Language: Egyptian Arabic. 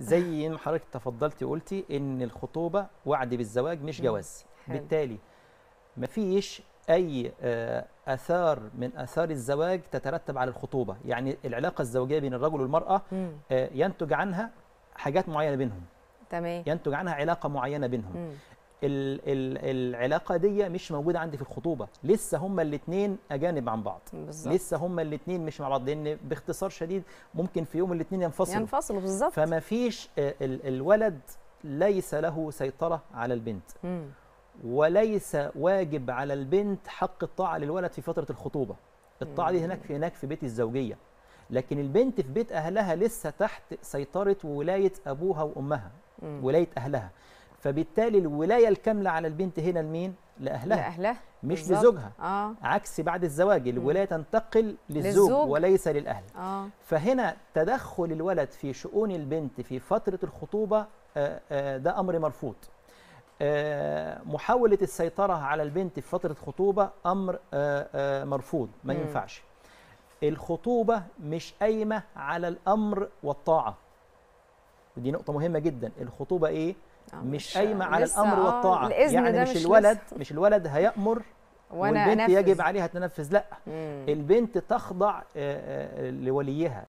زي ما حضرتك تفضلتي قلتي ان الخطوبه وعد بالزواج مش مم. جواز حلو. بالتالي مفيش اي آه، اثار من اثار الزواج تترتب على الخطوبه يعني العلاقه الزوجيه بين الرجل والمراه مم. آه، ينتج عنها حاجات معينه بينهم تمام ينتج عنها علاقه معينه بينهم مم. ال ال العلاقه دي مش موجوده عندي في الخطوبه لسه هما الاثنين اجانب عن بعض بالظبط لسه هما الاثنين مش مع بعض لان باختصار شديد ممكن في يوم الاثنين ينفصلوا ينفصلوا بالظبط فما فيش آه، ال- الولد ليس له سيطره على البنت مم. وليس واجب على البنت حق الطاعه للولد في فتره الخطوبه الطاعه دي هناك في هناك في بيت الزوجيه لكن البنت في بيت اهلها لسه تحت سيطره وولايه ابوها وامها مم. ولايه اهلها فبالتالي الولايه الكامله على البنت هنا لمين لاهلها لاهلها مش بالظبط. لزوجها اه عكس بعد الزواج الولايه تنتقل للزوج للزوج. وليس للاهل اه فهنا تدخل الولد في شؤون البنت في فترة الخطوبة آه، آه، ده أمر مرفوض آه، محاولة السيطرة على البنت في فترة خطوبة أمر آه، آه، مرفوض ما مم. ينفعش الخطوبة مش قايمة على الأمر والطاعة ودي نقطة مهمة جدا الخطوبة إيه؟ آه، مش قايمة على لسه، الأمر آه، والطاعة الإذن يعني ده مش, مش الولد لسه. مش الولد هيأمر وانا والبنت أنفذ. يجب عليها تنفذ لا مم. البنت تخضع آه، آه، لوليها